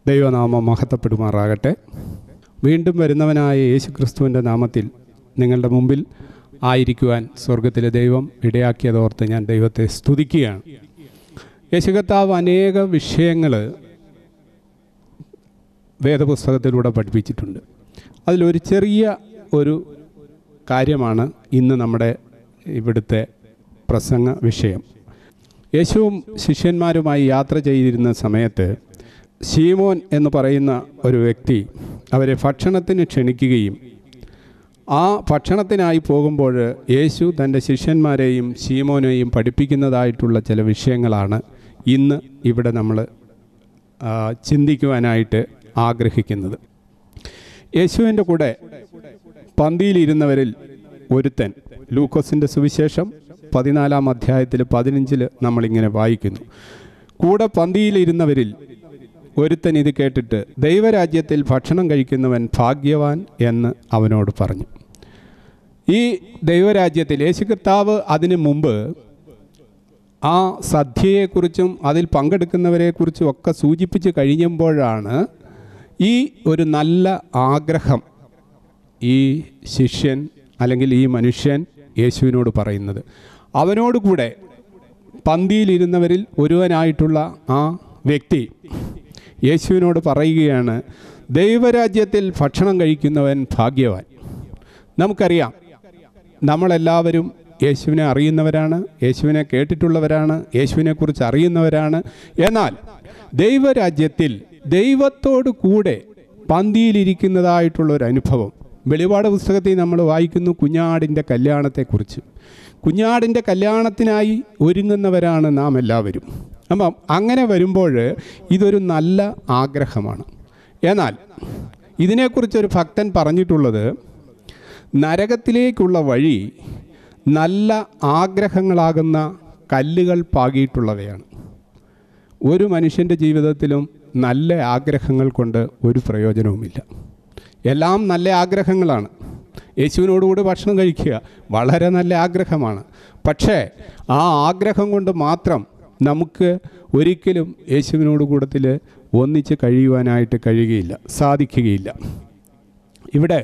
ദൈവനാമം മഹത്വപ്പെടുമാറാകട്ടെ വീണ്ടും വരുന്നവനായ യേശു ക്രിസ്തുവിൻ്റെ നാമത്തിൽ നിങ്ങളുടെ മുമ്പിൽ ആയിരിക്കുവാൻ സ്വർഗത്തിലെ ദൈവം ഇടയാക്കിയതോർത്ത് ഞാൻ ദൈവത്തെ സ്തുതിക്കുകയാണ് യേശു കർത്താവ് അനേക വിഷയങ്ങൾ വേദപുസ്തകത്തിലൂടെ പഠിപ്പിച്ചിട്ടുണ്ട് അതിലൊരു ചെറിയ ഒരു കാര്യമാണ് ഇന്ന് നമ്മുടെ ഇവിടുത്തെ പ്രസംഗ വിഷയം യേശുവും ശിഷ്യന്മാരുമായി യാത്ര ചെയ്തിരുന്ന സമയത്ത് ശീമോൻ എന്ന് പറയുന്ന ഒരു വ്യക്തി അവരെ ഭക്ഷണത്തിന് ക്ഷണിക്കുകയും ആ ഭക്ഷണത്തിനായി പോകുമ്പോൾ യേശു തൻ്റെ ശിഷ്യന്മാരെയും ശീമോനെയും പഠിപ്പിക്കുന്നതായിട്ടുള്ള ചില വിഷയങ്ങളാണ് ഇന്ന് ഇവിടെ നമ്മൾ ചിന്തിക്കുവാനായിട്ട് ആഗ്രഹിക്കുന്നത് യേശുവിൻ്റെ കൂടെ പന്തിയിലിരുന്നവരിൽ ഒരുത്തൻ ലൂക്കോസിൻ്റെ സുവിശേഷം പതിനാലാം അധ്യായത്തിൽ പതിനഞ്ചിൽ നമ്മളിങ്ങനെ വായിക്കുന്നു കൂടെ പന്തിയിലിരുന്നവരിൽ ഒരുത്തൻ ഇത് കേട്ടിട്ട് ദൈവരാജ്യത്തിൽ ഭക്ഷണം കഴിക്കുന്നവൻ ഭാഗ്യവാൻ എന്ന് അവനോട് പറഞ്ഞു ഈ ദൈവരാജ്യത്തിൽ യേശു കർത്താവ് അതിനു മുമ്പ് ആ സദ്യയെക്കുറിച്ചും അതിൽ പങ്കെടുക്കുന്നവരെക്കുറിച്ചും ഒക്കെ സൂചിപ്പിച്ച് കഴിയുമ്പോഴാണ് ഈ ഒരു നല്ല ആഗ്രഹം ഈ ശിഷ്യൻ അല്ലെങ്കിൽ ഈ മനുഷ്യൻ യേശുവിനോട് പറയുന്നത് അവനോടുകൂടെ പന്തിയിലിരുന്നവരിൽ ഒരുവനായിട്ടുള്ള ആ വ്യക്തി യേശുവിനോട് പറയുകയാണ് ദൈവരാജ്യത്തിൽ ഭക്ഷണം കഴിക്കുന്നവൻ ഭാഗ്യവാൻ നമുക്കറിയാം നമ്മളെല്ലാവരും യേശുവിനെ അറിയുന്നവരാണ് യേശുവിനെ കേട്ടിട്ടുള്ളവരാണ് യേശുവിനെക്കുറിച്ച് അറിയുന്നവരാണ് എന്നാൽ ദൈവരാജ്യത്തിൽ ദൈവത്തോട് കൂടെ പന്തിയിലിരിക്കുന്നതായിട്ടുള്ള ഒരു അനുഭവം വെളിപാട് പുസ്തകത്തിൽ നമ്മൾ വായിക്കുന്നു കുഞ്ഞാടിൻ്റെ കല്യാണത്തെക്കുറിച്ച് കുഞ്ഞാടിൻ്റെ കല്യാണത്തിനായി ഒരുങ്ങുന്നവരാണ് നാം എല്ലാവരും അപ്പം അങ്ങനെ വരുമ്പോൾ ഇതൊരു നല്ല ആഗ്രഹമാണ് എന്നാൽ ഇതിനെക്കുറിച്ചൊരു ഭക്തൻ പറഞ്ഞിട്ടുള്ളത് നരകത്തിലേക്കുള്ള വഴി നല്ല ആഗ്രഹങ്ങളാകുന്ന കല്ലുകൾ പാകിയിട്ടുള്ളവയാണ് ഒരു മനുഷ്യൻ്റെ ജീവിതത്തിലും നല്ല ആഗ്രഹങ്ങൾ കൊണ്ട് ഒരു പ്രയോജനവുമില്ല എല്ലാം നല്ല ആഗ്രഹങ്ങളാണ് യേശുവിനോടുകൂടി ഭക്ഷണം കഴിക്കുക വളരെ നല്ല ആഗ്രഹമാണ് പക്ഷേ ആ ആഗ്രഹം കൊണ്ട് മാത്രം നമുക്ക് ഒരിക്കലും യേശുവിനോട് കൂടത്തിൽ ഒന്നിച്ച് കഴിയുവാനായിട്ട് കഴിയുകയില്ല സാധിക്കുകയില്ല ഇവിടെ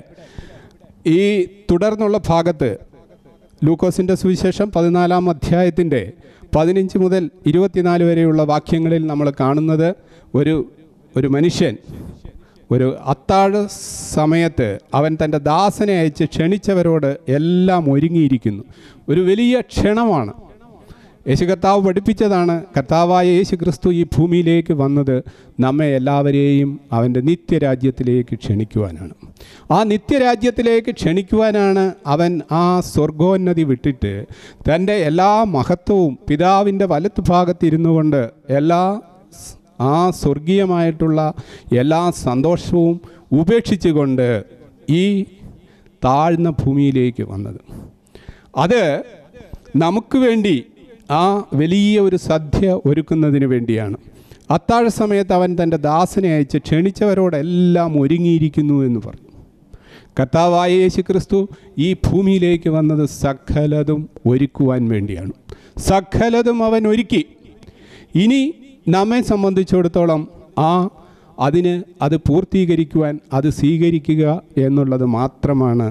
ഈ തുടർന്നുള്ള ഭാഗത്ത് ലൂക്കോസിൻ്റെ സുവിശേഷം പതിനാലാം അധ്യായത്തിൻ്റെ പതിനഞ്ച് മുതൽ ഇരുപത്തിനാല് വരെയുള്ള വാക്യങ്ങളിൽ നമ്മൾ കാണുന്നത് ഒരു ഒരു മനുഷ്യൻ ഒരു അത്താഴ സമയത്ത് അവൻ തൻ്റെ ദാസനെ അയച്ച് ക്ഷണിച്ചവരോട് എല്ലാം ഒരുങ്ങിയിരിക്കുന്നു ഒരു വലിയ ക്ഷണമാണ് യേശു കർത്താവ് പഠിപ്പിച്ചതാണ് കർത്താവായ യേശു ക്രിസ്തു ഈ ഭൂമിയിലേക്ക് വന്നത് നമ്മെ എല്ലാവരെയും അവൻ്റെ നിത്യരാജ്യത്തിലേക്ക് ക്ഷണിക്കുവാനാണ് ആ നിത്യരാജ്യത്തിലേക്ക് ക്ഷണിക്കുവാനാണ് അവൻ ആ സ്വർഗോന്നതി വിട്ടിട്ട് തൻ്റെ എല്ലാ മഹത്വവും പിതാവിൻ്റെ വലത്ത് ഭാഗത്തിരുന്നു കൊണ്ട് എല്ലാ ആ സ്വർഗീയമായിട്ടുള്ള എല്ലാ സന്തോഷവും ഉപേക്ഷിച്ചുകൊണ്ട് ഈ താഴ്ന്ന ഭൂമിയിലേക്ക് വന്നത് അത് നമുക്ക് വേണ്ടി ആ വലിയ ഒരു സദ്യ ഒരുക്കുന്നതിന് വേണ്ടിയാണ് അത്താഴ സമയത്ത് അവൻ തൻ്റെ ദാസനെ അയച്ച് ക്ഷണിച്ചവരോടെല്ലാം ഒരുങ്ങിയിരിക്കുന്നു എന്ന് പറഞ്ഞു കർത്താവായ യേശു ക്രിസ്തു ഈ ഭൂമിയിലേക്ക് വന്നത് സകലതും ഒരുക്കുവാൻ വേണ്ടിയാണ് സകലതും അവൻ ഒരുക്കി ഇനി നമ്മെ സംബന്ധിച്ചിടത്തോളം ആ അതിന് അത് പൂർത്തീകരിക്കുവാൻ അത് സ്വീകരിക്കുക എന്നുള്ളത് മാത്രമാണ്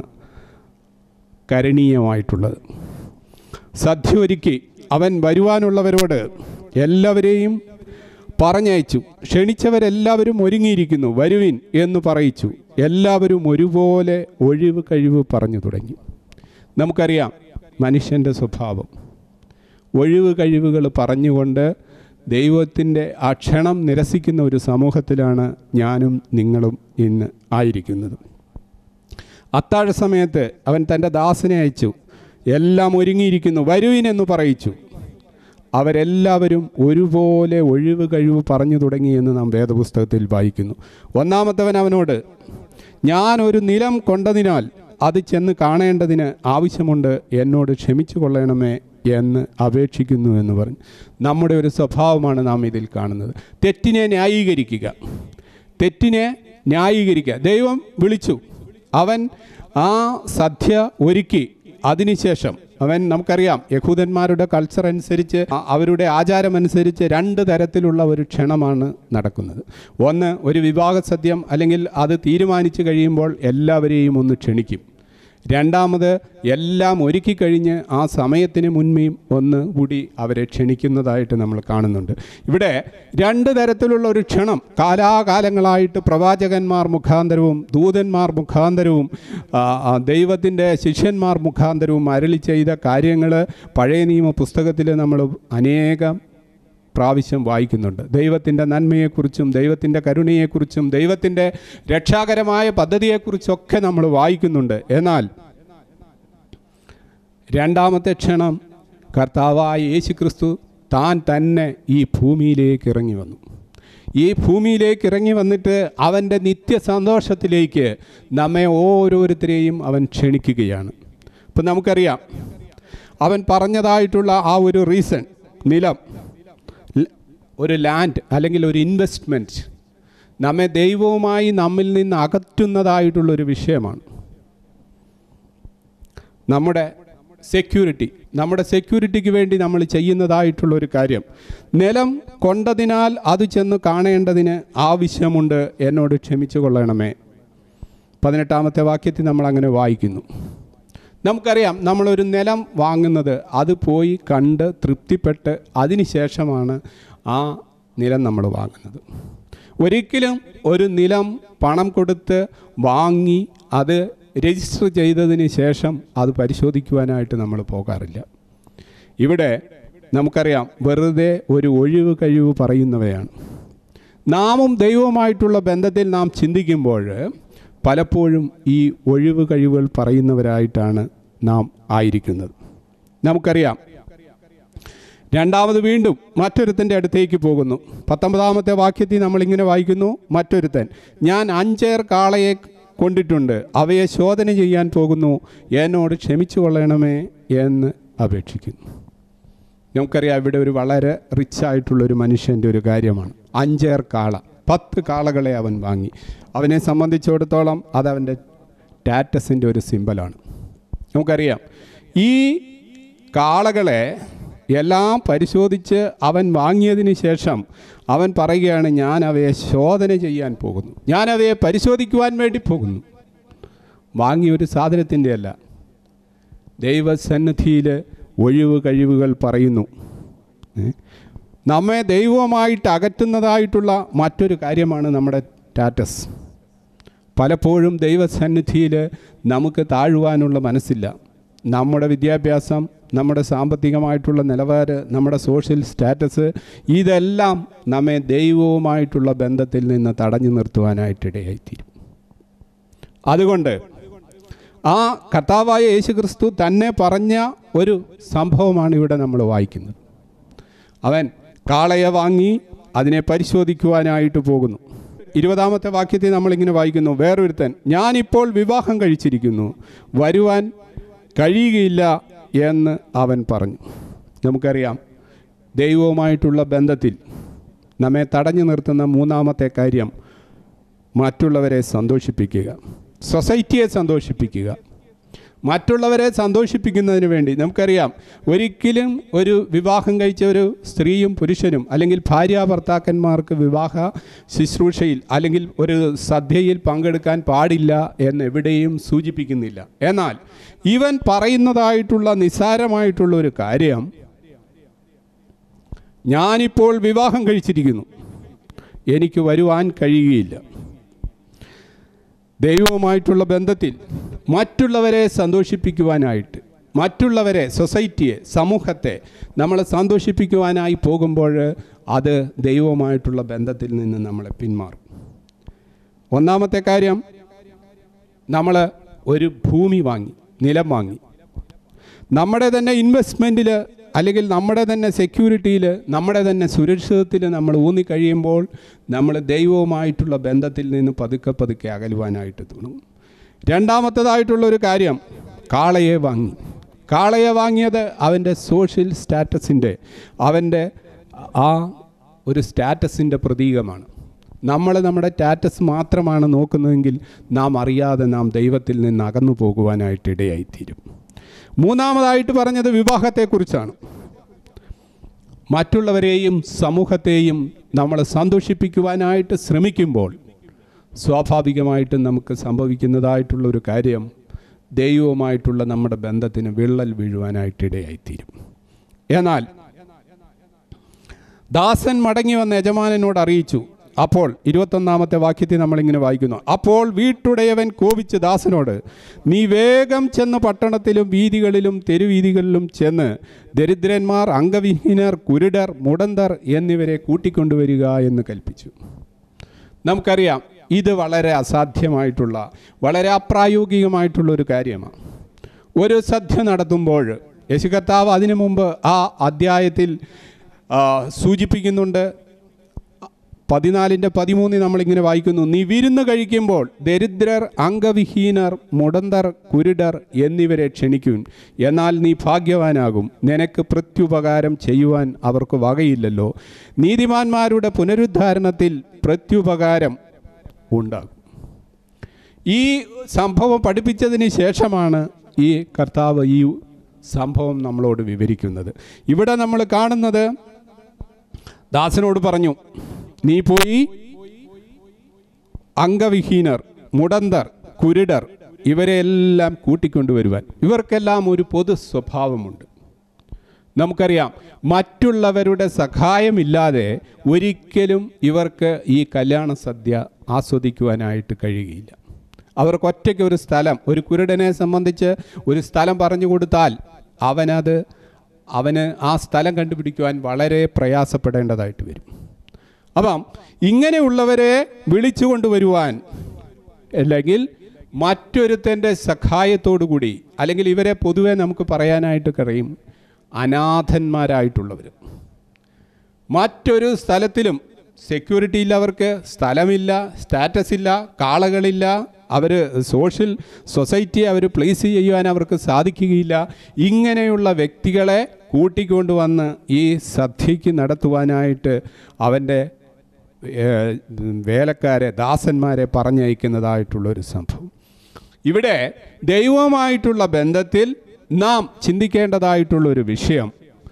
കരണീയമായിട്ടുള്ളത് സദ്യ ഒരുക്കി അവൻ വരുവാനുള്ളവരോട് എല്ലാവരെയും പറഞ്ഞയച്ചു ക്ഷണിച്ചവരെല്ലാവരും ഒരുങ്ങിയിരിക്കുന്നു വരുവിൻ എന്ന് പറയിച്ചു എല്ലാവരും ഒരുപോലെ ഒഴിവ് കഴിവ് പറഞ്ഞു തുടങ്ങി നമുക്കറിയാം മനുഷ്യൻ്റെ സ്വഭാവം ഒഴിവ് കഴിവുകൾ പറഞ്ഞുകൊണ്ട് ദൈവത്തിൻ്റെ ആ ക്ഷണം നിരസിക്കുന്ന ഒരു സമൂഹത്തിലാണ് ഞാനും നിങ്ങളും ഇന്ന് ആയിരിക്കുന്നത് അത്താഴ സമയത്ത് അവൻ തൻ്റെ ദാസനെ അയച്ചു എല്ലാം ഒരുങ്ങിയിരിക്കുന്നു വരുവിനെന്ന് പറയിച്ചു അവരെല്ലാവരും ഒരുപോലെ ഒഴിവ് കഴിവ് പറഞ്ഞു തുടങ്ങിയെന്ന് നാം വേദപുസ്തകത്തിൽ വായിക്കുന്നു ഒന്നാമത്തവൻ അവനോട് ഞാൻ ഒരു നിലം കൊണ്ടതിനാൽ അത് ചെന്ന് കാണേണ്ടതിന് ആവശ്യമുണ്ട് എന്നോട് ക്ഷമിച്ചു കൊള്ളണമേ എന്ന് അപേക്ഷിക്കുന്നു എന്ന് പറഞ്ഞു നമ്മുടെ ഒരു സ്വഭാവമാണ് നാം ഇതിൽ കാണുന്നത് തെറ്റിനെ ന്യായീകരിക്കുക തെറ്റിനെ ന്യായീകരിക്കുക ദൈവം വിളിച്ചു അവൻ ആ സദ്യ ഒരുക്കി അതിനുശേഷം അവൻ നമുക്കറിയാം യഹൂദന്മാരുടെ കൾച്ചർ അനുസരിച്ച് അ- അവരുടെ ആചാരം അനുസരിച്ച് രണ്ട് തരത്തിലുള്ള ഒരു ക്ഷണമാണ് നടക്കുന്നത് ഒന്ന് ഒരു വിവാഹ സദ്യം അല്ലെങ്കിൽ അത് തീരുമാനിച്ചു കഴിയുമ്പോൾ എല്ലാവരെയും ഒന്ന് ക്ഷണിക്കും രണ്ടാമത് എല്ലാം ഒരുക്കി കഴിഞ്ഞ് ആ സമയത്തിന് മുൻപേയും ഒന്ന് കൂടി അവരെ ക്ഷണിക്കുന്നതായിട്ട് നമ്മൾ കാണുന്നുണ്ട് ഇവിടെ രണ്ട് തരത്തിലുള്ള ഒരു ക്ഷണം കാലാകാലങ്ങളായിട്ട് പ്രവാചകന്മാർ മുഖാന്തരവും ദൂതന്മാർ മുഖാന്തരവും ആ, ആ, ദൈവത്തിൻ്റെ ശിഷ്യന്മാർ മുഖാന്തരവും അരളി ചെയ്ത കാര്യങ്ങൾ പഴയ നിയമ പുസ്തകത്തിൽ നമ്മൾ അനേകം പ്രാവശ്യം വായിക്കുന്നുണ്ട് ദൈവത്തിൻ്റെ നന്മയെക്കുറിച്ചും ദൈവത്തിൻ്റെ കരുണയെക്കുറിച്ചും ദൈവത്തിൻ്റെ രക്ഷാകരമായ പദ്ധതിയെക്കുറിച്ചൊക്കെ നമ്മൾ വായിക്കുന്നുണ്ട് എന്നാൽ രണ്ടാമത്തെ ക്ഷണം കർത്താവായ യേശു ക്രിസ്തു താൻ തന്നെ ഈ ഭൂമിയിലേക്ക് ഇറങ്ങി വന്നു ഈ ഭൂമിയിലേക്ക് ഇറങ്ങി വന്നിട്ട് അവൻ്റെ നിത്യ സന്തോഷത്തിലേക്ക് നമ്മെ ഓരോരുത്തരെയും അവൻ ക്ഷണിക്കുകയാണ് ഇപ്പം നമുക്കറിയാം അവൻ പറഞ്ഞതായിട്ടുള്ള ആ ഒരു റീസൺ നിലം ല- ഒരു ലാൻഡ് അല്ലെങ്കിൽ ഒരു ഇൻവെസ്റ്റ്മെൻറ്റ് നമ്മെ ദൈവവുമായി നമ്മിൽ നിന്ന് അകറ്റുന്നതായിട്ടുള്ളൊരു വിഷയമാണ് നമ്മുടെ സെക്യൂരിറ്റി നമ്മുടെ സെക്യൂരിറ്റിക്ക് വേണ്ടി നമ്മൾ ചെയ്യുന്നതായിട്ടുള്ള ഒരു കാര്യം നിലം കൊണ്ടതിനാൽ അത് ചെന്ന് കാണേണ്ടതിന് ആവശ്യമുണ്ട് എന്നോട് ക്ഷമിച്ചു കൊള്ളണമേ പതിനെട്ടാമത്തെ വാക്യത്തിൽ നമ്മൾ അങ്ങനെ വായിക്കുന്നു നമുക്കറിയാം നമ്മളൊരു നിലം വാങ്ങുന്നത് അത് പോയി കണ്ട് തൃപ്തിപ്പെട്ട് അതിന് ശേഷമാണ് ആ നിലം നമ്മൾ വാങ്ങുന്നത് ഒരിക്കലും ഒരു നിലം പണം കൊടുത്ത് വാങ്ങി അത് രജിസ്റ്റർ ചെയ്തതിന് ശേഷം അത് പരിശോധിക്കുവാനായിട്ട് നമ്മൾ പോകാറില്ല ഇവിടെ നമുക്കറിയാം വെറുതെ ഒരു ഒഴിവ് കഴിവ് പറയുന്നവയാണ് നാമും ദൈവവുമായിട്ടുള്ള ബന്ധത്തിൽ നാം ചിന്തിക്കുമ്പോൾ പലപ്പോഴും ഈ ഒഴിവ് കഴിവുകൾ പറയുന്നവരായിട്ടാണ് നാം ആയിരിക്കുന്നത് നമുക്കറിയാം രണ്ടാമത് വീണ്ടും മറ്റൊരുത്തൻ്റെ അടുത്തേക്ക് പോകുന്നു പത്തൊമ്പതാമത്തെ വാക്യത്തിൽ നമ്മളിങ്ങനെ വായിക്കുന്നു മറ്റൊരുത്തൻ ഞാൻ അഞ്ചേർ കാളയെ കൊണ്ടിട്ടുണ്ട് അവയെ ശോധന ചെയ്യാൻ പോകുന്നു എന്നോട് ക്ഷമിച്ചു കൊള്ളണമേ എന്ന് അപേക്ഷിക്കുന്നു നമുക്കറിയാം ഇവിടെ ഒരു വളരെ റിച്ച് ആയിട്ടുള്ളൊരു മനുഷ്യൻ്റെ ഒരു കാര്യമാണ് അഞ്ചേർ കാള പത്ത് കാളകളെ അവൻ വാങ്ങി അവനെ സംബന്ധിച്ചിടത്തോളം അത് അവൻ്റെ ടാറ്റസിൻ്റെ ഒരു സിമ്പലാണ് നമുക്കറിയാം ഈ കാളകളെ എല്ലാം പരിശോധിച്ച് അവൻ വാങ്ങിയതിന് ശേഷം അവൻ പറയുകയാണ് ഞാൻ അവയെ ശോധന ചെയ്യാൻ പോകുന്നു ഞാൻ അവയെ പരിശോധിക്കുവാൻ വേണ്ടി പോകുന്നു വാങ്ങിയ ഒരു സാധനത്തിൻ്റെ അല്ല ദൈവസന്നിധിയിൽ ഒഴിവ് കഴിവുകൾ പറയുന്നു ഏ? നമ്മെ ദൈവവുമായിട്ട് അകറ്റുന്നതായിട്ടുള്ള മറ്റൊരു കാര്യമാണ് നമ്മുടെ ടാറ്റസ് പലപ്പോഴും ദൈവസന്നിധിയിൽ നമുക്ക് താഴുവാനുള്ള മനസ്സില്ല നമ്മുടെ വിദ്യാഭ്യാസം നമ്മുടെ സാമ്പത്തികമായിട്ടുള്ള നിലവാരം നമ്മുടെ സോഷ്യൽ സ്റ്റാറ്റസ് ഇതെല്ലാം നമ്മെ ദൈവവുമായിട്ടുള്ള ബന്ധത്തിൽ നിന്ന് തടഞ്ഞു നിർത്തുവാനായിട്ടിടയായിത്തീരും അതുകൊണ്ട് ആ കർത്താവായ യേശുക്രിസ്തു തന്നെ പറഞ്ഞ ഒരു സംഭവമാണ് ഇവിടെ നമ്മൾ വായിക്കുന്നത് അവൻ കാളയെ വാങ്ങി അതിനെ പരിശോധിക്കുവാനായിട്ട് പോകുന്നു ഇരുപതാമത്തെ വാക്യത്തിൽ നമ്മളിങ്ങനെ വായിക്കുന്നു വേറൊരുത്തൻ ഞാനിപ്പോൾ വിവാഹം കഴിച്ചിരിക്കുന്നു വരുവാൻ കഴിയുകയില്ല എന്ന് അവൻ പറഞ്ഞു നമുക്കറിയാം ദൈവവുമായിട്ടുള്ള ബന്ധത്തിൽ നമ്മെ തടഞ്ഞു നിർത്തുന്ന മൂന്നാമത്തെ കാര്യം മറ്റുള്ളവരെ സന്തോഷിപ്പിക്കുക സൊസൈറ്റിയെ സന്തോഷിപ്പിക്കുക മറ്റുള്ളവരെ സന്തോഷിപ്പിക്കുന്നതിന് വേണ്ടി നമുക്കറിയാം ഒരിക്കലും ഒരു വിവാഹം കഴിച്ച ഒരു സ്ത്രീയും പുരുഷനും അല്ലെങ്കിൽ ഭാര്യ ഭർത്താക്കന്മാർക്ക് വിവാഹ ശുശ്രൂഷയിൽ അല്ലെങ്കിൽ ഒരു സദ്യയിൽ പങ്കെടുക്കാൻ പാടില്ല എന്ന് എവിടെയും സൂചിപ്പിക്കുന്നില്ല എന്നാൽ ഇവൻ പറയുന്നതായിട്ടുള്ള നിസ്സാരമായിട്ടുള്ള ഒരു കാര്യം ഞാനിപ്പോൾ വിവാഹം കഴിച്ചിരിക്കുന്നു എനിക്ക് വരുവാൻ കഴിയുകയില്ല ദൈവവുമായിട്ടുള്ള ബന്ധത്തിൽ മറ്റുള്ളവരെ സന്തോഷിപ്പിക്കുവാനായിട്ട് മറ്റുള്ളവരെ സൊസൈറ്റിയെ സമൂഹത്തെ നമ്മളെ സന്തോഷിപ്പിക്കുവാനായി പോകുമ്പോൾ അത് ദൈവവുമായിട്ടുള്ള ബന്ധത്തിൽ നിന്ന് നമ്മളെ പിന്മാറും ഒന്നാമത്തെ കാര്യം നമ്മൾ ഒരു ഭൂമി വാങ്ങി നിലം വാങ്ങി നമ്മുടെ തന്നെ ഇൻവെസ്റ്റ്മെൻറ്റിൽ അല്ലെങ്കിൽ നമ്മുടെ തന്നെ സെക്യൂരിറ്റിയിൽ നമ്മുടെ തന്നെ സുരക്ഷിതത്തിൽ നമ്മൾ ഊന്നിക്കഴിയുമ്പോൾ നമ്മൾ ദൈവവുമായിട്ടുള്ള ബന്ധത്തിൽ നിന്ന് പതുക്കെ പതുക്കെ അകലുവാനായിട്ട് തുടങ്ങും രണ്ടാമത്തേതായിട്ടുള്ള ഒരു കാര്യം കാളയെ വാങ്ങി കാളയെ വാങ്ങിയത് അവൻ്റെ സോഷ്യൽ സ്റ്റാറ്റസിൻ്റെ അവൻ്റെ ആ ഒരു സ്റ്റാറ്റസിൻ്റെ പ്രതീകമാണ് നമ്മൾ നമ്മുടെ സ്റ്റാറ്റസ് മാത്രമാണ് നോക്കുന്നതെങ്കിൽ നാം അറിയാതെ നാം ദൈവത്തിൽ നിന്ന് അകന്നു പോകുവാനായിട്ട് ഇടയായിത്തീരും മൂന്നാമതായിട്ട് പറഞ്ഞത് വിവാഹത്തെക്കുറിച്ചാണ് മറ്റുള്ളവരെയും സമൂഹത്തെയും നമ്മൾ സന്തോഷിപ്പിക്കുവാനായിട്ട് ശ്രമിക്കുമ്പോൾ സ്വാഭാവികമായിട്ടും നമുക്ക് സംഭവിക്കുന്നതായിട്ടുള്ള ഒരു കാര്യം ദൈവവുമായിട്ടുള്ള നമ്മുടെ ബന്ധത്തിന് വിള്ളൽ വീഴുവാനായിട്ടിടയായിത്തീരും എന്നാൽ ദാസൻ മടങ്ങി വന്ന യജമാനനോട് അറിയിച്ചു അപ്പോൾ ഇരുപത്തൊന്നാമത്തെ വാക്യത്തിൽ നമ്മളിങ്ങനെ വായിക്കുന്നു അപ്പോൾ വീട്ടുടയവൻ കോപിച്ച് ദാസനോട് നീ വേഗം ചെന്ന് പട്ടണത്തിലും വീതികളിലും തെരുവീതികളിലും ചെന്ന് ദരിദ്രന്മാർ അംഗവിഹീനർ കുരുടർ മുടന്തർ എന്നിവരെ കൂട്ടിക്കൊണ്ടുവരിക എന്ന് കൽപ്പിച്ചു നമുക്കറിയാം ഇത് വളരെ അസാധ്യമായിട്ടുള്ള വളരെ അപ്രായോഗികമായിട്ടുള്ള ഒരു കാര്യമാണ് ഒരു സദ്യ നടത്തുമ്പോൾ യേശു കർത്താവ് അതിനു മുമ്പ് ആ അദ്ധ്യായത്തിൽ ആ, സൂചിപ്പിക്കുന്നുണ്ട് പതിനാലിൻ്റെ പതിമൂന്നിൽ നമ്മളിങ്ങനെ വായിക്കുന്നു നീ വിരുന്ന് കഴിക്കുമ്പോൾ ദരിദ്രർ അംഗവിഹീനർ മുടന്തർ കുരുടർ എന്നിവരെ ക്ഷണിക്കും എന്നാൽ നീ ഭാഗ്യവാനാകും നിനക്ക് പ്രത്യുപകാരം ചെയ്യുവാൻ അവർക്ക് വകയില്ലല്ലോ നീതിമാന്മാരുടെ പുനരുദ്ധാരണത്തിൽ പ്രത്യുപകാരം ഉണ്ടാകും ഈ സംഭവം പഠിപ്പിച്ചതിന് ശേഷമാണ് ഈ കർത്താവ് ഈ സംഭവം നമ്മളോട് വിവരിക്കുന്നത് ഇവിടെ നമ്മൾ കാണുന്നത് ദാസനോട് പറഞ്ഞു നീ പോയി അംഗവിഹീനർ മുടന്തർ കുരുടർ ഇവരെല്ലാം കൂട്ടിക്കൊണ്ടുവരുവാൻ ഇവർക്കെല്ലാം ഒരു പൊതു സ്വഭാവമുണ്ട് നമുക്കറിയാം മറ്റുള്ളവരുടെ സഹായമില്ലാതെ ഒരിക്കലും ഇവർക്ക് ഈ കല്യാണ സദ്യ ആസ്വദിക്കുവാനായിട്ട് കഴിയുകയില്ല അവർക്ക് ഒറ്റയ്ക്ക് ഒരു സ്ഥലം ഒരു കുരുടനെ സംബന്ധിച്ച് ഒരു സ്ഥലം പറഞ്ഞു കൊടുത്താൽ അവനത് അവന് ആ സ്ഥലം കണ്ടുപിടിക്കുവാൻ വളരെ പ്രയാസപ്പെടേണ്ടതായിട്ട് വരും അപ്പം ഇങ്ങനെയുള്ളവരെ വിളിച്ചു കൊണ്ടുവരുവാൻ അല്ലെങ്കിൽ മറ്റൊരുത്തൻ്റെ സഹായത്തോടു കൂടി അല്ലെങ്കിൽ ഇവരെ പൊതുവെ നമുക്ക് പറയാനായിട്ട് കഴിയും അനാഥന്മാരായിട്ടുള്ളവർ മറ്റൊരു സ്ഥലത്തിലും സെക്യൂരിറ്റി ഇല്ല അവർക്ക് സ്ഥലമില്ല സ്റ്റാറ്റസ് ഇല്ല കാളകളില്ല അവർ സോഷ്യൽ സൊസൈറ്റിയെ അവർ പ്ലേസ് ചെയ്യുവാൻ അവർക്ക് സാധിക്കുകയില്ല ഇങ്ങനെയുള്ള വ്യക്തികളെ കൂട്ടിക്കൊണ്ടുവന്ന് ഈ സദ്യയ്ക്ക് നടത്തുവാനായിട്ട് അവൻ്റെ ഏഹ്, വേലക്കാരെ ദാസന്മാരെ പറഞ്ഞയക്കുന്നതായിട്ടുള്ളൊരു സംഭവം ഇവിടെ ദൈവവുമായിട്ടുള്ള ബന്ധത്തിൽ നാം ചിന്തിക്കേണ്ടതായിട്ടുള്ള ഒരു വിഷയം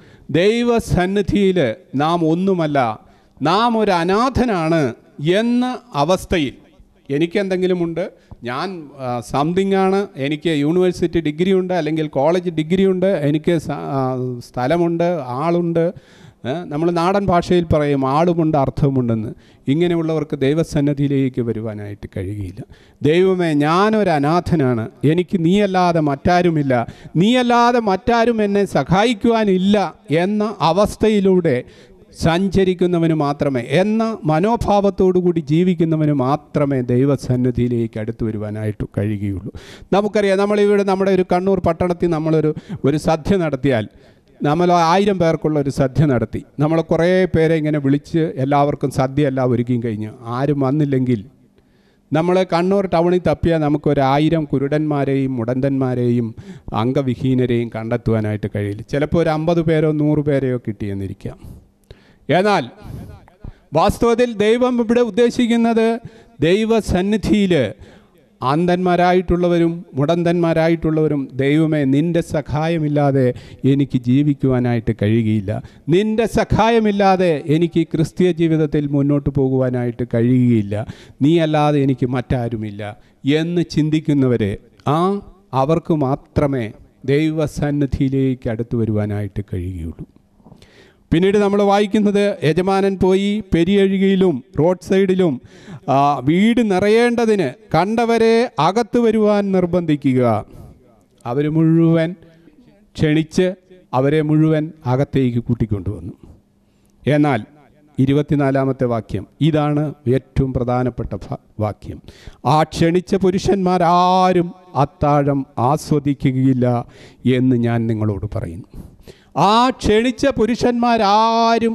ദൈവസന്നിധിയിൽ നാം ഒന്നുമല്ല നാം ഒരു അനാഥനാണ് എന്ന അവസ്ഥയിൽ എനിക്കെന്തെങ്കിലുമുണ്ട് ഞാൻ സംതിങ് ആണ് എനിക്ക് യൂണിവേഴ്സിറ്റി ഡിഗ്രി ഉണ്ട് അല്ലെങ്കിൽ കോളേജ് ഡിഗ്രി ഉണ്ട് എനിക്ക് സ- ആ, സ്ഥലമുണ്ട് ആളുണ്ട് നമ്മൾ നാടൻ ഭാഷയിൽ പറയും ആളുമുണ്ട് അർത്ഥമുണ്ടെന്ന് ഇങ്ങനെയുള്ളവർക്ക് ദൈവസന്നിധിയിലേക്ക് വരുവാനായിട്ട് കഴിയുകയില്ല ദൈവമേ ഞാനൊരു അനാഥനാണ് എനിക്ക് നീയല്ലാതെ മറ്റാരുമില്ല നീയല്ലാതെ മറ്റാരും എന്നെ സഹായിക്കുവാനില്ല എന്ന അവസ്ഥയിലൂടെ സഞ്ചരിക്കുന്നവന് മാത്രമേ എന്ന മനോഭാവത്തോടു കൂടി ജീവിക്കുന്നവന് മാത്രമേ ദൈവസന്നിധിയിലേക്ക് അടുത്തു വരുവാനായിട്ട് കഴിയുകയുള്ളൂ നമുക്കറിയാം നമ്മളിവിടെ നമ്മുടെ ഒരു കണ്ണൂർ പട്ടണത്തിൽ നമ്മളൊരു ഒരു സദ്യ നടത്തിയാൽ നമ്മൾ ആയിരം പേർക്കുള്ള ഒരു സദ്യ നടത്തി നമ്മൾ കുറേ പേരെ ഇങ്ങനെ വിളിച്ച് എല്ലാവർക്കും സദ്യ എല്ലാം ഒരുക്കിയും കഴിഞ്ഞു ആരും വന്നില്ലെങ്കിൽ നമ്മൾ കണ്ണൂർ ടൗണിൽ തപ്പിയാൽ നമുക്കൊരു ആയിരം കുരുടന്മാരെയും മുടന്തന്മാരെയും അംഗവിഹീനരെയും കണ്ടെത്തുവാനായിട്ട് കഴിയില്ല ചിലപ്പോൾ ഒരു അമ്പത് പേരോ നൂറ് പേരെയോ കിട്ടിയെന്നിരിക്കാം എന്നാൽ വാസ്തവത്തിൽ ദൈവം ഇവിടെ ഉദ്ദേശിക്കുന്നത് ദൈവസന്നിധിയിൽ അന്ധന്മാരായിട്ടുള്ളവരും മുടന്തന്മാരായിട്ടുള്ളവരും ദൈവമേ നിൻ്റെ സഹായമില്ലാതെ എനിക്ക് ജീവിക്കുവാനായിട്ട് കഴിയുകയില്ല നിൻ്റെ സഹായമില്ലാതെ എനിക്ക് ഈ ക്രിസ്തീയ ജീവിതത്തിൽ മുന്നോട്ട് പോകുവാനായിട്ട് കഴിയുകയില്ല നീ അല്ലാതെ എനിക്ക് മറ്റാരുമില്ല എന്ന് ചിന്തിക്കുന്നവരെ ആ അവർക്ക് മാത്രമേ ദൈവസന്നിധിയിലേക്ക് അടുത്തു വരുവാനായിട്ട് കഴിയുകയുള്ളൂ പിന്നീട് നമ്മൾ വായിക്കുന്നത് യജമാനൻ പോയി പെരിയഴുകിയിലും റോഡ് സൈഡിലും ആ, വീട് നിറയേണ്ടതിന് കണ്ടവരെ അകത്ത് വരുവാൻ നിർബന്ധിക്കുക അവർ മുഴുവൻ ക്ഷണിച്ച് അവരെ മുഴുവൻ അകത്തേക്ക് കൂട്ടിക്കൊണ്ടുവന്നു എന്നാൽ ഇരുപത്തിനാലാമത്തെ വാക്യം ഇതാണ് ഏറ്റവും പ്രധാനപ്പെട്ട ഭ- വാക്യം ആ ക്ഷണിച്ച പുരുഷന്മാരാരും അത്താഴം ആസ്വദിക്കുകയില്ല എന്ന് ഞാൻ നിങ്ങളോട് പറയുന്നു ആ ക്ഷണിച്ച പുരുഷന്മാരാരും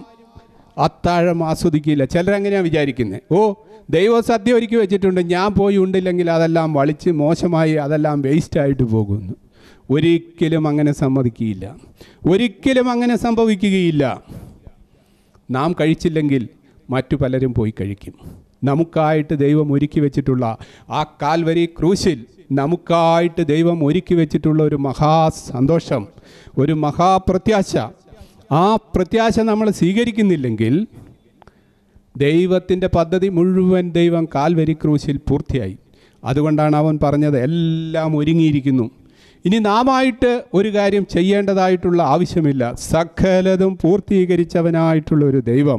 അത്താഴം ആസ്വദിക്കില്ല ചിലരങ്ങനെയാണ് വിചാരിക്കുന്നത് ഓ ദൈവം സദ്യ ഒരുക്കി വെച്ചിട്ടുണ്ട് ഞാൻ പോയി ഉണ്ടില്ലെങ്കിൽ അതെല്ലാം വളിച്ച് മോശമായി അതെല്ലാം വേസ്റ്റായിട്ട് പോകുന്നു ഒരിക്കലും അങ്ങനെ സമ്മതിക്കുകയില്ല ഒരിക്കലും അങ്ങനെ സംഭവിക്കുകയില്ല നാം കഴിച്ചില്ലെങ്കിൽ മറ്റു പലരും പോയി കഴിക്കും നമുക്കായിട്ട് ദൈവം ഒരുക്കി വെച്ചിട്ടുള്ള ആ കാൽവരി ക്രൂശിൽ നമുക്കായിട്ട് ദൈവം ഒരുക്കി വെച്ചിട്ടുള്ള ഒരു മഹാ സന്തോഷം ഒരു മഹാപ്രത്യാശ ആ പ്രത്യാശ നമ്മൾ സ്വീകരിക്കുന്നില്ലെങ്കിൽ ദൈവത്തിൻ്റെ പദ്ധതി മുഴുവൻ ദൈവം കാൽവരി ക്രൂശിൽ പൂർത്തിയായി അതുകൊണ്ടാണ് അവൻ പറഞ്ഞത് എല്ലാം ഒരുങ്ങിയിരിക്കുന്നു ഇനി നാമായിട്ട് ഒരു കാര്യം ചെയ്യേണ്ടതായിട്ടുള്ള ആവശ്യമില്ല സകലതും പൂർത്തീകരിച്ചവനായിട്ടുള്ള ഒരു ദൈവം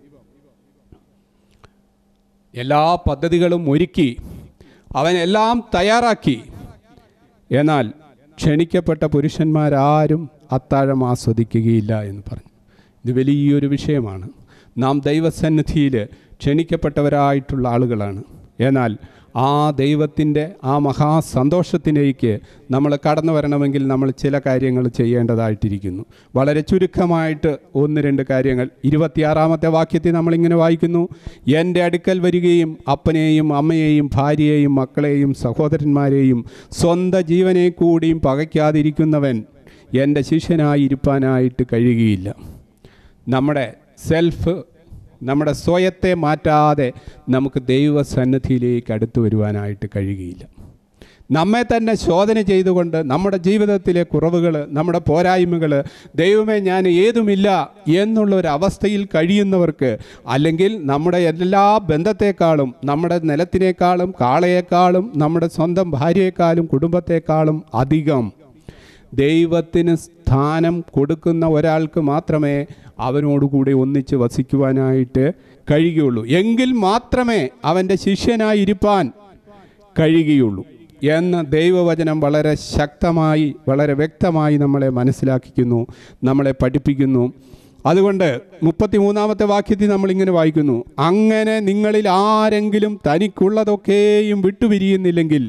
എല്ലാ പദ്ധതികളും ഒരുക്കി അവൻ എല്ലാം തയ്യാറാക്കി എന്നാൽ ക്ഷണിക്കപ്പെട്ട പുരുഷന്മാരാരും അത്താഴം ആസ്വദിക്കുകയില്ല എന്ന് പറഞ്ഞു ഇത് വലിയൊരു വിഷയമാണ് നാം ദൈവസന്നിധിയിൽ ക്ഷണിക്കപ്പെട്ടവരായിട്ടുള്ള ആളുകളാണ് എന്നാൽ ആ ദൈവത്തിൻ്റെ ആ മഹാസന്തോഷത്തിലേക്ക് നമ്മൾ കടന്നു വരണമെങ്കിൽ നമ്മൾ ചില കാര്യങ്ങൾ ചെയ്യേണ്ടതായിട്ടിരിക്കുന്നു വളരെ ചുരുക്കമായിട്ട് ഒന്ന് രണ്ട് കാര്യങ്ങൾ ഇരുപത്തിയാറാമത്തെ വാക്യത്തിൽ നമ്മളിങ്ങനെ വായിക്കുന്നു എൻ്റെ അടുക്കൽ വരികയും അപ്പനെയും അമ്മയെയും ഭാര്യയെയും മക്കളെയും സഹോദരന്മാരെയും സ്വന്തം ജീവനെ കൂടിയും പകയ്ക്കാതിരിക്കുന്നവൻ എൻ്റെ ശിഷ്യനായി ഇരുപ്പാനായിട്ട് കഴിയുകയില്ല നമ്മുടെ സെൽഫ് നമ്മുടെ സ്വയത്തെ മാറ്റാതെ നമുക്ക് ദൈവസന്നിധിയിലേക്ക് അടുത്തു വരുവാനായിട്ട് കഴിയുകയില്ല നമ്മെ തന്നെ ശോധന ചെയ്തുകൊണ്ട് നമ്മുടെ ജീവിതത്തിലെ കുറവുകൾ നമ്മുടെ പോരായ്മകൾ ദൈവമേ ഞാൻ ഏതുമില്ല എന്നുള്ള ഒരു അവസ്ഥയിൽ കഴിയുന്നവർക്ക് അല്ലെങ്കിൽ നമ്മുടെ എല്ലാ ബന്ധത്തെക്കാളും നമ്മുടെ നിലത്തിനേക്കാളും കാളയേക്കാളും നമ്മുടെ സ്വന്തം ഭാര്യയെക്കാളും കുടുംബത്തെക്കാളും അധികം ദൈവത്തിന് സ്ഥാനം കൊടുക്കുന്ന ഒരാൾക്ക് മാത്രമേ അവനോടുകൂടി ഒന്നിച്ച് വസിക്കുവാനായിട്ട് കഴിയുകയുള്ളൂ എങ്കിൽ മാത്രമേ അവൻ്റെ ശിഷ്യനായിരിക്കാൻ കഴിയുകയുള്ളൂ എന്ന് ദൈവവചനം വളരെ ശക്തമായി വളരെ വ്യക്തമായി നമ്മളെ മനസ്സിലാക്കിക്കുന്നു നമ്മളെ പഠിപ്പിക്കുന്നു അതുകൊണ്ട് മുപ്പത്തിമൂന്നാമത്തെ വാക്യത്തിൽ നമ്മളിങ്ങനെ വായിക്കുന്നു അങ്ങനെ നിങ്ങളിൽ ആരെങ്കിലും തനിക്കുള്ളതൊക്കെയും വിട്ടുപിരിയുന്നില്ലെങ്കിൽ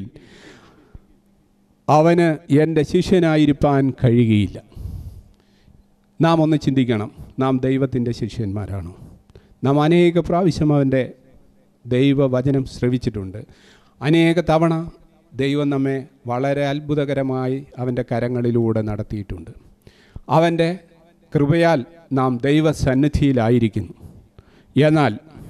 അവന് എൻ്റെ ശിഷ്യനായിരിക്കാൻ കഴിയുകയില്ല നാം ഒന്ന് ചിന്തിക്കണം നാം ദൈവത്തിൻ്റെ ശിഷ്യന്മാരാണോ നാം അനേക പ്രാവശ്യം അവൻ്റെ ദൈവവചനം ശ്രവിച്ചിട്ടുണ്ട് അനേക തവണ ദൈവം നമ്മെ വളരെ അത്ഭുതകരമായി അവൻ്റെ കരങ്ങളിലൂടെ നടത്തിയിട്ടുണ്ട് അവൻ്റെ കൃപയാൽ നാം ദൈവസന്നിധിയിലായിരിക്കുന്നു എന്നാൽ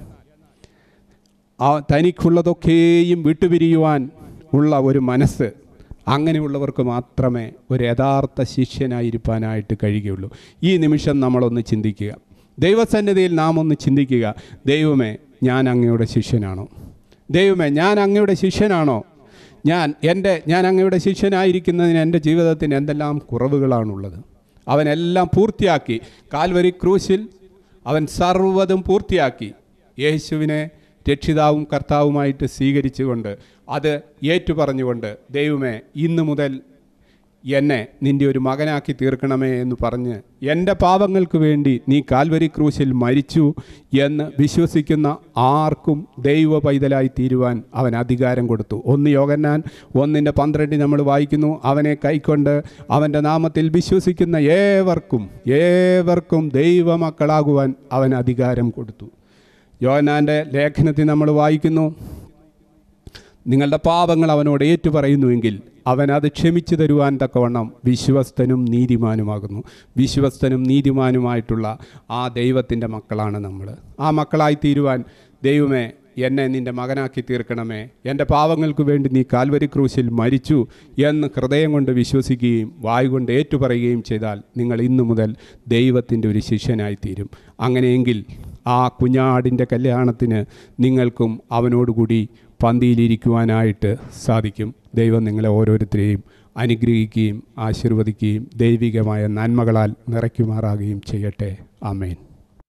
ആ തനിക്കുള്ളതൊക്കെയും വിട്ടുപിരിയുവാൻ ഉള്ള ഒരു മനസ്സ് അങ്ങനെയുള്ളവർക്ക് മാത്രമേ ഒരു യഥാർത്ഥ ശിഷ്യനായിരിക്കാനായിട്ട് കഴിയുകയുള്ളൂ ഈ നിമിഷം നമ്മളൊന്ന് ചിന്തിക്കുക ദൈവസന്നിധിയിൽ നാം ഒന്ന് ചിന്തിക്കുക ദൈവമേ ഞാൻ അങ്ങയുടെ ശിഷ്യനാണോ ദൈവമേ ഞാൻ അങ്ങയുടെ ശിഷ്യനാണോ ഞാൻ എൻ്റെ ഞാൻ അങ്ങയുടെ ശിഷ്യനായിരിക്കുന്നതിന് എൻ്റെ ജീവിതത്തിന് എന്തെല്ലാം കുറവുകളാണുള്ളത് അവനെല്ലാം പൂർത്തിയാക്കി കാൽവരി ക്രൂശിൽ അവൻ സർവ്വതും പൂർത്തിയാക്കി യേശുവിനെ രക്ഷിതാവും കർത്താവുമായിട്ട് സ്വീകരിച്ചുകൊണ്ട് അത് ഏറ്റുപറഞ്ഞുകൊണ്ട് ദൈവമേ ഇന്നു മുതൽ എന്നെ നിൻ്റെ ഒരു മകനാക്കി തീർക്കണമേ എന്ന് പറഞ്ഞ് എൻ്റെ പാപങ്ങൾക്ക് വേണ്ടി നീ കാൽവരി ക്രൂശിൽ മരിച്ചു എന്ന് വിശ്വസിക്കുന്ന ആർക്കും ദൈവ പൈതലായി തീരുവാൻ അവൻ അധികാരം കൊടുത്തു ഒന്ന് യോഗന്നാൻ ഒന്നിൻ്റെ പന്ത്രണ്ടിൽ നമ്മൾ വായിക്കുന്നു അവനെ കൈക്കൊണ്ട് അവൻ്റെ നാമത്തിൽ വിശ്വസിക്കുന്ന ഏവർക്കും ഏവർക്കും ദൈവമക്കളാകുവാൻ അവൻ അധികാരം കൊടുത്തു യോഹന്നാൻ്റെ ലേഖനത്തിൽ നമ്മൾ വായിക്കുന്നു നിങ്ങളുടെ പാപങ്ങൾ അവനോട് ഏറ്റുപറയുന്നുവെങ്കിൽ അവൻ അത് ക്ഷമിച്ചു തരുവാൻ തക്കവണ്ണം വിശ്വസ്തനും നീതിമാനുമാകുന്നു വിശ്വസ്തനും നീതിമാനുമായിട്ടുള്ള ആ ദൈവത്തിൻ്റെ മക്കളാണ് നമ്മൾ ആ മക്കളായി തീരുവാൻ ദൈവമേ എന്നെ നിൻ്റെ മകനാക്കി തീർക്കണമേ എൻ്റെ പാവങ്ങൾക്ക് വേണ്ടി നീ കാൽവരി ക്രൂശിൽ മരിച്ചു എന്ന് ഹൃദയം കൊണ്ട് വിശ്വസിക്കുകയും വായു കൊണ്ട് ഏറ്റുപറയുകയും ചെയ്താൽ നിങ്ങൾ ഇന്നു മുതൽ ദൈവത്തിൻ്റെ ഒരു ശിഷ്യനായി തീരും അങ്ങനെയെങ്കിൽ ആ കുഞ്ഞാടിൻ്റെ കല്യാണത്തിന് നിങ്ങൾക്കും അവനോടുകൂടി പന്തിയിലിരിക്കുവാനായിട്ട് സാധിക്കും ദൈവം നിങ്ങളെ ഓരോരുത്തരെയും അനുഗ്രഹിക്കുകയും ആശീർവദിക്കുകയും ദൈവികമായ നന്മകളാൽ നിറയ്ക്കുമാറാകുകയും ചെയ്യട്ടെ ആമേൻ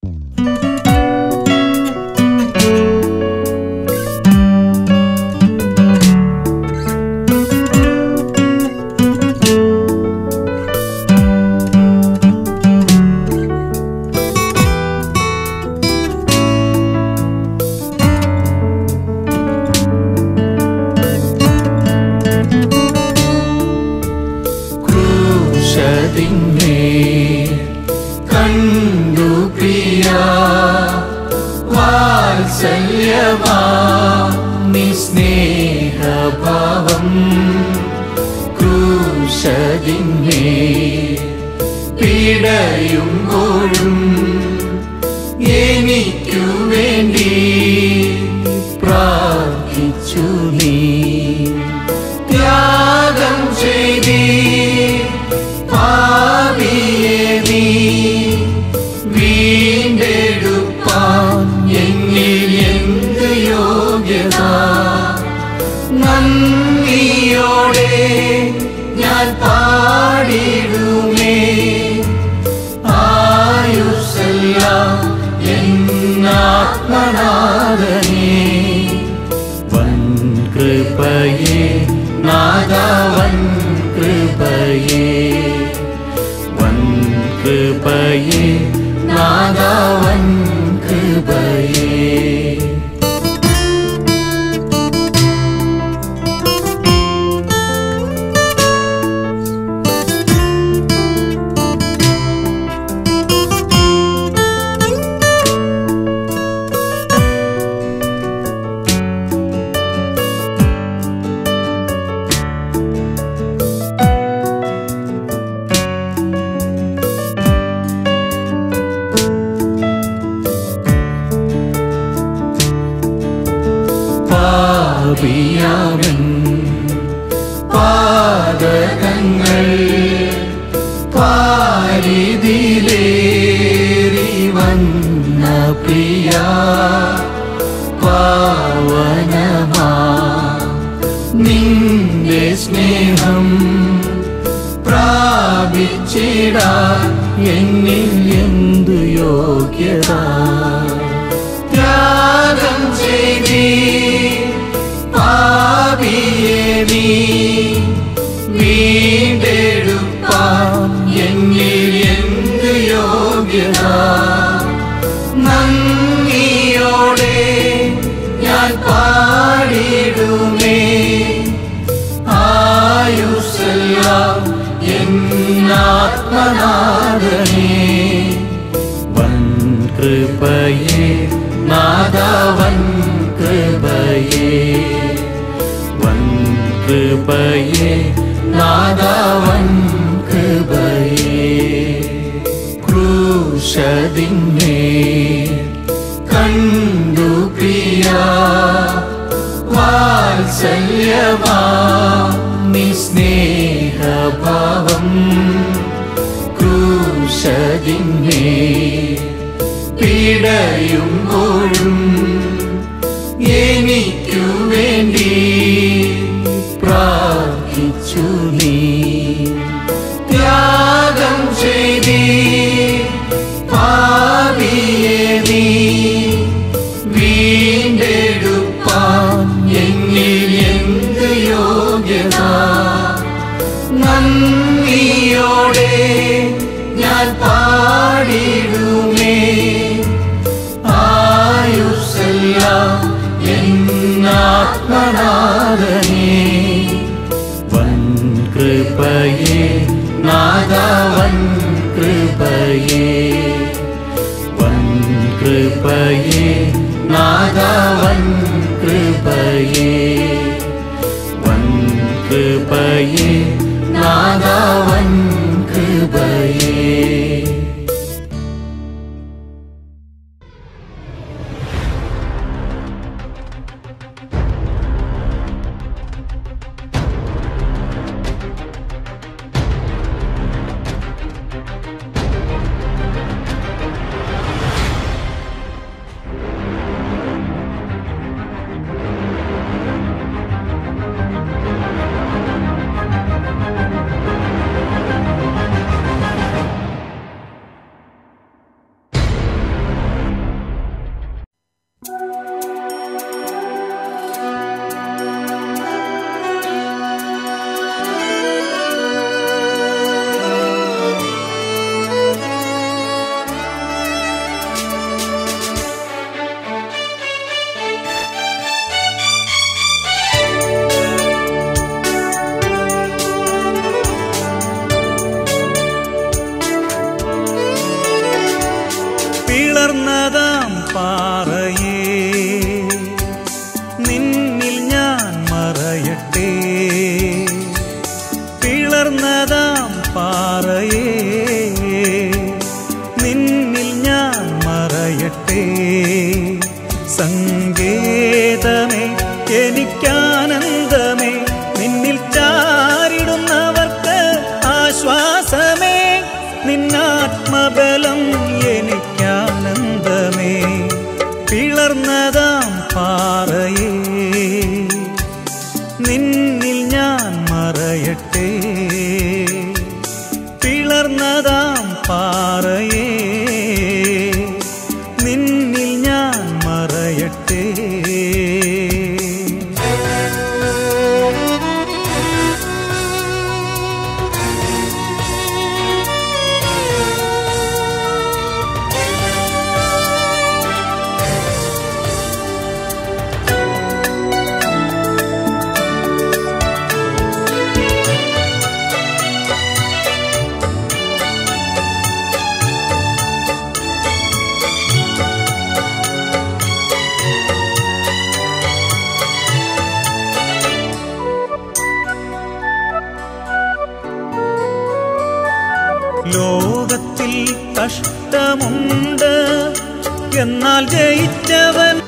ക്രൂശതിന്മേ കണ്ടു പ്രിയ വാത്സല്യമാ നിസ്നേഹഭാവം ക്രൂശതിന്മേ പീഡയുമ്പോഴും എനിക്കു വേണ്ടി നിന്നാത്മനാഥനേ വൻ കൃപയേ നാദ വൻ കൃപയേ വൻ കൃപയേ നാദ വൻ കൃപയേ പാപിയാവൻ പാദകങ്ങൾ പാരിതിലേറി വന്ന പ്രിയ പാവനമാ നിന്റെ സ്നേഹം പ്രാപിച്ചിടാ എന്നിൽ എന്തു യോഗ്യത ത്യാഗം ചെയ്തി പാപിയെ നീ വീണ്ടെടുപ്പാൻ എന്നിൽ എന്ത് യോഗ്യത നന്ദിയോടെ ഞാൻ പാടിടുമേ ആയുസ്സെല്ലാം എന്നാത്മനാഥനേ വൻ കൃപയേ നാദ വൻ കൃപയേ വൻ കൃപയേ നാദ വൻ കൃപയേ ക്രൂശതിന്മേ കണ്ടു പ്രിയ വാത്സല്യമാ നിസ്നേഹഭാവം ക്രൂശതിന്മേ പിടയുമ്പോഴും എനിക്കു വേണ്ടി പ്രാർത്ഥിച്ചു നീ ത്യാഗം ചെയ്തി പാപിയെ നീ വീണ്ടെടുപ്പാൻ എന്നിൽ എന്ത് യോഗ്യത നന്ദിയോടെ ഞാൻ പാടിടുമേ ആയുസ്സെല്ലാം എന്നാത്മനാഥനേ വൻ കൃപയേ നാദ വൻ കൃപയേ വൻ കൃപയേ നാദ വൻ കൃപയേ വൻ കൃപയേ നാദ വൻ കൃപയേ പിളർന്നതാം പാറയേ നിന്നിൽ ഞാൻ മറയട്ടെ പിളർന്നതാം പാറയേ നിന്നിൽ ഞാൻ മറയട്ടെ സങ്കേതമേ എനിക്കാനന്ദമേ നിന്നിൽ ചാരിടുന്നവർക്ക് ആശ്വാസമേ നിന്നാത്മബലം എനിക്കാനന്ദമേ പിളർന്നതാം പാറയേ നിന്നിൽ ഞാൻ മറയട്ടെ പിളർന്നതാം പാറയേ നിന്നിൽ ഞാൻ മറയട്ടെ ലോകത്തിൽ കഷ്ടമുണ്ട് എന്നാൽ ജയിച്ചവൻ